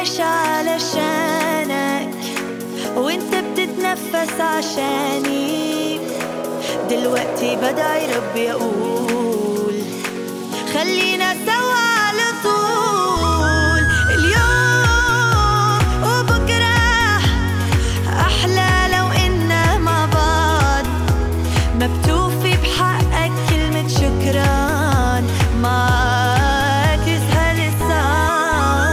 عايش علشانك وانت بتتنفس عشاني دلوقتي بدعي ربي اقول خلينا سوا على طول اليوم وبكره احلى لو إنا مع بعض ما بتوفي بحقك كلمة شكران معاك يسهل الصعب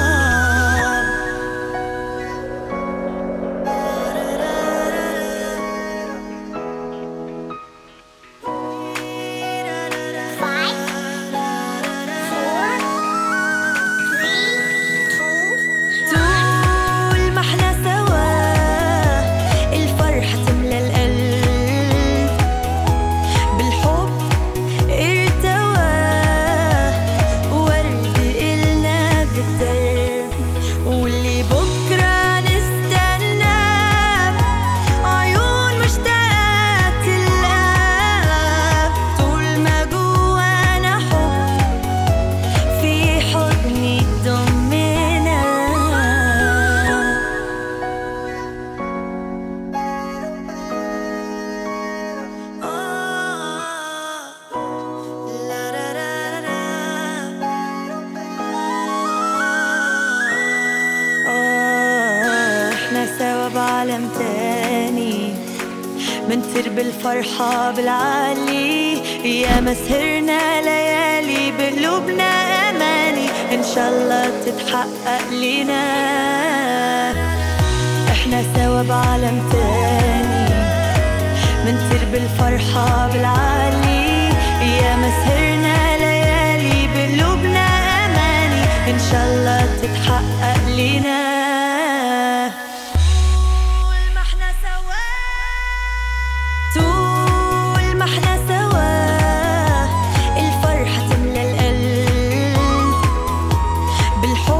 طول ما احنا سوا الفرحة تملى القلب بالحب ارتوى ورد إلنا بالدرب واللي بكرة نستنى عيون مشتاقة تلقى طول ما جوانا حب في حضني تضمنا آه، احنا سوا بعالم تاني منطير بالفرحة بالعالي يا ما سهرنا ليالي بقلوبنا أماني إن شاء الله تتحقق لينا احنا سوا بعالم تاني منطير بالفرحة بالعالي يا ما سهرنا ليالي بقلوبنا أماني إن شاء الله تتحقق لينا طول ما احنا سوا طول ما احنا سوا الفرحة تملى القلب بالحب